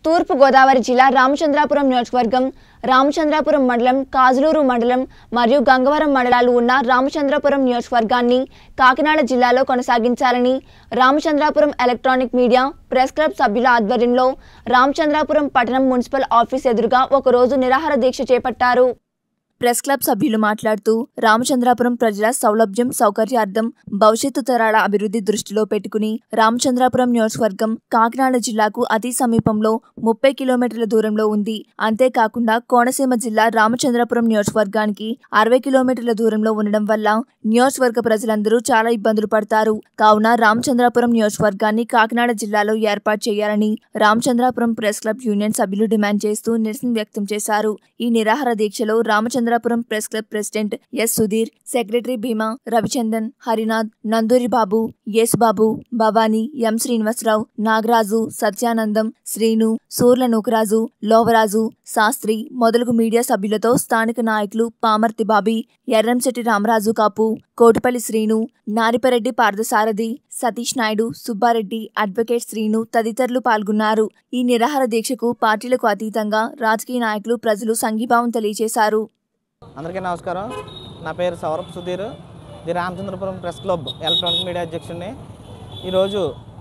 తూర్పు గోదావరి జిల్లా రామచంద్రాపురం నియోజకవర్గం రామచంద్రాపురం మండలం కాజులూరు మండలం మరియు గంగవరం మండలాలు ఉన్న రామచంద్రాపురం నియోజకవర్గాన్ని కాకినాడ జిల్లాలో కొనసాగించాలని Ramachandrapuram electronic media press club సభ్యుల ఆధ్వర్యంలో రామచంద్రాపురం పట్టణం మున్సిపల్ ఆఫీస్ ఎదురుగా ఒకరోజు నిరాహార దీక్ష చేపట్టారు ప్రెస్ క్లబ్ సభ్యులు మాట్లాడుతూ రామచంద్రాపురం ప్రజల సౌలభ్యం సౌకర్యార్థం భవిష్యత్తు తరాల అభివృద్ధి దృష్టిలో పెట్టుకుని రామచంద్రాపురం నియోజకవర్గం కాకినాడ జిల్లాకు అతి సమీపంలో ముప్పై కిలోమీటర్ల దూరంలో ఉంది అంతేకాకుండా కోనసీమ జిల్లా రామచంద్రాపురం నియోజకవర్గానికి అరవై కిలోమీటర్ల దూరంలో ఉండడం వల్ల నియోజకవర్గ ప్రజలందరూ చాలా ఇబ్బందులు పడతారు కావున రామచంద్రాపురం నియోజకవర్గాన్ని కాకినాడ జిల్లాలో ఏర్పాటు చేయాలని రామచంద్రాపురం ప్రెస్ క్లబ్ యూనియన్ సభ్యులు డిమాండ్ చేస్తూ నిరసన వ్యక్తం చేశారు ఈ నిరాహార దీక్షలో Ramachandrapuram press club president S Sudheer secretary Bheema Ravichandan Harinath Nanduri Babu Yesubabu Bhavani M Srinivasarao Nagaraju Satyanandam Srinu Surla Nookaraju Lovaraju Sastri మొదలగు మీడియా సభ్యులతో స్థానిక నాయకులు పామర్తి బాబీ ఎర్రంశెట్టి రామరాజు కాపు కోటిపల్లి శ్రీను నారిపరెడ్డి పార్థసారథి సతీష్ నాయుడు సుబ్బారెడ్డి అడ్వకేట్ శ్రీను తదితరులు పాల్గొన్నారు ఈ నిరాహార దీక్షకు పార్టీలకు అతీతంగా రాజకీయ నాయకులు ప్రజలు సంఘీభావం తెలియజేశారు అందరికీ నమస్కారం నా పేరు Saurabh Sudheer the Ramachandrapuram press club electronic media అధ్యక్షుడిని ఈరోజు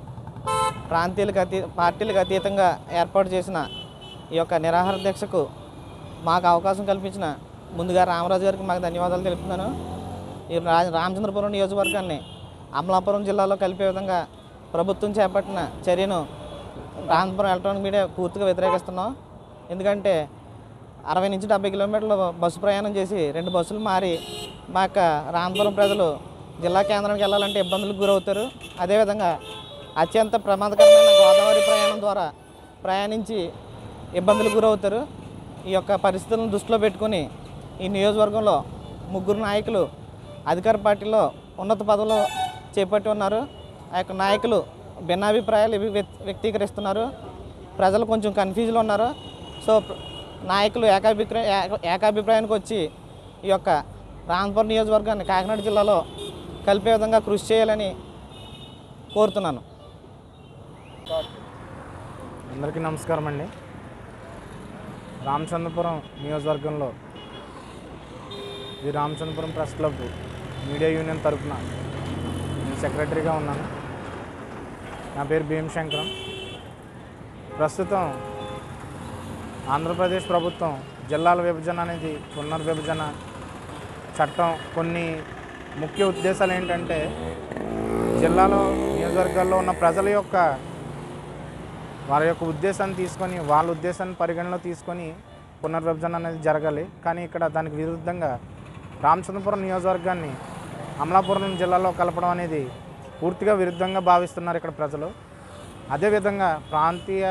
ప్రాంతీయులకు అతీ పార్టీలకు అతీతంగా ఏర్పాటు చేసిన ఈ యొక్క నిరాహార దీక్షకు మాకు అవకాశం కల్పించిన ముందుగా రామరాజు గారికి మాకు ధన్యవాదాలు తెలుపుతున్నాను ఈ రా- రామచంద్రపురం నియోజకవర్గాన్ని అమలాపురం జిల్లాలో కలిపే విధంగా ప్రభుత్వం చేపట్టిన చర్యను రామపురం ఎలక్ట్రానిక్ మీడియా పూర్తిగా వ్యతిరేకిస్తున్నాం ఎందుకంటే అరవై నుంచి డెబ్బై కిలోమీటర్లు బస్సు ప్రయాణం చేసి రెండు బస్సులు మారి మా యొక్క రామపురం ప్రజలు జిల్లా కేంద్రానికి వెళ్ళాలంటే ఇబ్బందులకు గురవుతారు అదేవిధంగా అత్యంత ప్రమాదకరమైన గోదావరి ప్రయాణం ద్వారా ప్రయాణించి ఇబ్బందులకు గురవుతారు ఈ యొక్క పరిస్థితులను దృష్టిలో పెట్టుకుని ఈ నియోజకవర్గంలో ముగ్గురు నాయకులు అధికార పార్టీలో ఉన్నత పదవులు చేపట్టి ఉన్నారు ఆ యొక్క నాయకులు భిన్నాభిప్రాయాలు ఇవి వ్యక్- వ్యక్తీకరిస్తున్నారు ప్రజలు కొంచెం కన్ఫ్యూజ్లో ఉన్నారు సో ప్ర- నాయకులు ఏకాభిప్రాయ ఏక- ఏకాభిప్రాయానికి వచ్చి ఈ యొక్క రామపురం నియోజకవర్గాన్ని కాకినాడ జిల్లాలో కలిపే విధంగా కృషి చేయాలని కోరుతున్నాను అందరికీ నమస్కారం అండి రామచంద్రపురం నియోజకవర్గంలో ఈ Ramachandrapuram press club media union తరఫున నేను సెక్రటరీగా ఉన్నాను నా పేరు భీమశంకరం ప్రస్తుతం ఆంధ్రప్రదేశ్ ప్రభుత్వం జిల్లాల విభజన అనేది పునర్విభజన చట్టం కొన్ని ముఖ్య ఉద్దేశాలు ఏంటంటే జిల్లాలో నియోజకవర్గాల్లో ఉన్న ప్రజల యొక్క వాళ్ళ యొక్క ఉద్దేశాన్ని తీసుకొని వాళ్ళ ఉద్దేశాన్ని పరిగణలో తీసుకొని పునర్విభజన అనేది జరగాలి కానీ ఇక్కడ దానికి విరుద్ధంగా రామచంద్రపురం నియోజకవర్గాన్ని అమలాపురం జిల్లాలో కలపడం అనేది పూర్తిగా విరుద్ధంగా భావిస్తున్నారు ఇక్కడ ప్రజలు అదేవిధంగా ప్రాంతీయ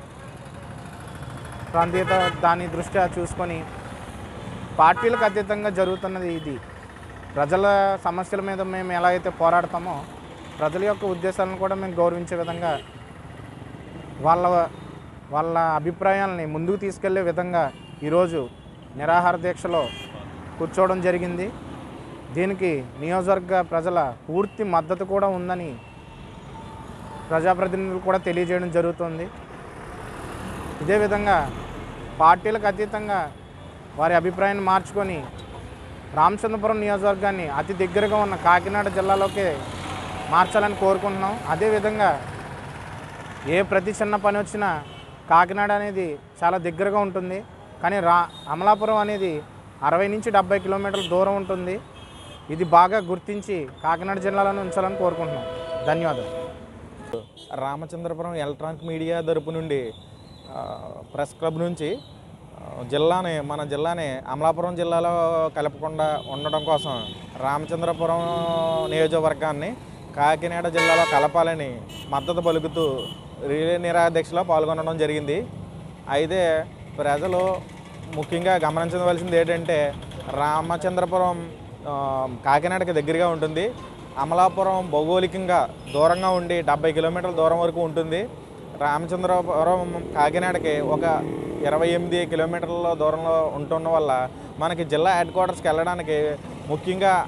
ప్రాంతీయత దాని దృష్ట్యా చూసుకొని పార్టీలకు అతీతంగా జరుగుతున్నది ఇది ప్రజల సమస్యల మీద మేము ఎలా అయితే పోరాడతామో ప్రజల యొక్క ఉద్దేశాలను కూడా మేము గౌరవించే విధంగా వాళ్ళ వాళ్ళ అభిప్రాయాలని ముందుకు తీసుకెళ్లే విధంగా ఈరోజు నిరాహార దీక్షలో కూర్చోవడం జరిగింది దీనికి నియోజకవర్గ ప్రజల పూర్తి మద్దతు కూడా ఉందని ప్రజాప్రతినిధులు కూడా తెలియజేయడం జరుగుతుంది ఇదే విధంగా పార్టీలకు అతీతంగా వారి అభిప్రాయాన్ని మార్చుకొని రామచంద్రపురం నియోజకవర్గాన్ని అతి దగ్గరగా ఉన్న కాకినాడ జిల్లాలోకి మార్చాలని కోరుకుంటున్నాం అదేవిధంగా ఏ ప్రతి చిన్న పని వచ్చినా కాకినాడ అనేది చాలా దగ్గరగా ఉంటుంది కానీ రా అమలాపురం అనేది అరవై నుంచి డెబ్బై కిలోమీటర్ల దూరం ఉంటుంది ఇది బాగా గుర్తించి కాకినాడ జిల్లాలోనే ఉంచాలని కోరుకుంటున్నాం ధన్యవాదాలు రామచంద్రపురం ఎలక్ట్రానిక్ మీడియా తరపు నుండి ఆ, ప్రెస్ క్లబ్ నుంచి ఆ, జిల్లాని మన జిల్లాని అమలాపురం జిల్లాలో కలపకుండా ఉండడం కోసం రామచంద్రపురం నియోజకవర్గాన్ని కాకినాడ జిల్లాలో కలపాలని మద్దతు పలుకుతూ రిలే నిరాదీక్షలో పాల్గొనడం జరిగింది అయితే ప్రజలు ముఖ్యంగా గమనించవలసింది ఏంటంటే రామచంద్రపురం ఆ, కాకినాడకి దగ్గరగా ఉంటుంది అమలాపురం భౌగోళికంగా దూరంగా ఉండి డెబ్బై కిలోమీటర్ల దూరం వరకు ఉంటుంది రామచంద్రపురం కాకినాడకి ఒక ఇరవై ఎనిమిది కిలోమీటర్ల దూరంలో ఉంటున్న వల్ల మనకి జిల్లా హెడ్ క్వార్టర్స్కి వెళ్ళడానికి ముఖ్యంగా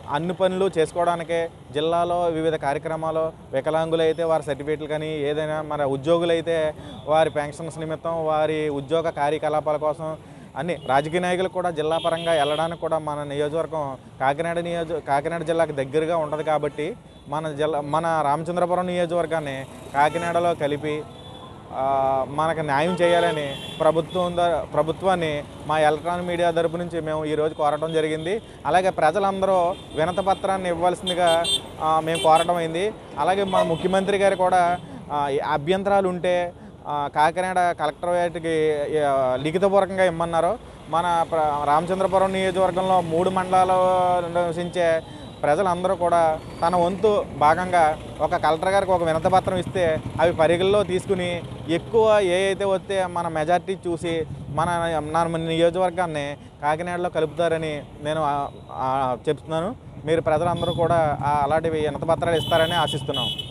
అన్ని పనులు చేసుకోవడానికే జిల్లాలో వివిధ కార్యక్రమాలు వికలాంగులైతే వారి సర్టిఫికేట్లు కానీ ఏదైనా మన ఉద్యోగులైతే వారి పెన్షన్స్ నిమిత్తం వారి ఉద్యోగ కార్యకలాపాల కోసం అన్ని రాజకీయ నాయకులు కూడా జిల్లా పరంగా వెళ్ళడానికి కూడా మన నియోజకవర్గం కాకినాడ నియోజక కాకినాడ జిల్లాకు దగ్గరగా ఉంటుంది కాబట్టి మన జిల్లా మన రామచంద్రపురం నియోజకవర్గాన్ని కాకినాడలో కలిపి ఆ, మనకు న్యాయం చేయాలని ప్రభుత్వం ద- ప్రభుత్వాన్ని మా ఎలక్ట్రానిక్ మీడియా తరపు నుంచి మేము ఈరోజు కోరటం జరిగింది అలాగే ప్రజలందరూ వినత పత్రాన్ని ఇవ్వాల్సిందిగా ఆ, మేము కోరటం అయింది అలాగే మన ముఖ్యమంత్రి గారు కూడా ఆ, ఈ అభ్యంతరాలు ఉంటే ఆ, కాకినాడ కలెక్టరేట్కి ఆ, లిఖితపూర్వకంగా ఇమ్మన్నారు మన ప్ర- రామచంద్రపురం నియోజకవర్గంలో మూడు మండలాలు నివసించే ప్రజలందరూ కూడా తన వంతు భాగంగా ఒక కలెక్టర్ గారికి ఒక వినతి పత్రం ఇస్తే అవి పరిగణలో తీసుకుని ఎక్కువ ఏ అయితే వస్తే మన మెజార్టీ చూసి మన మన నియోజకవర్గాన్ని కాకినాడలో కలుపుతారని నేను ఆ, ఆ, చెప్తున్నాను మీరు ప్రజలందరూ కూడా ఆ అలాంటివి వినతి పత్రాలు ఇస్తారని ఆశిస్తున్నాం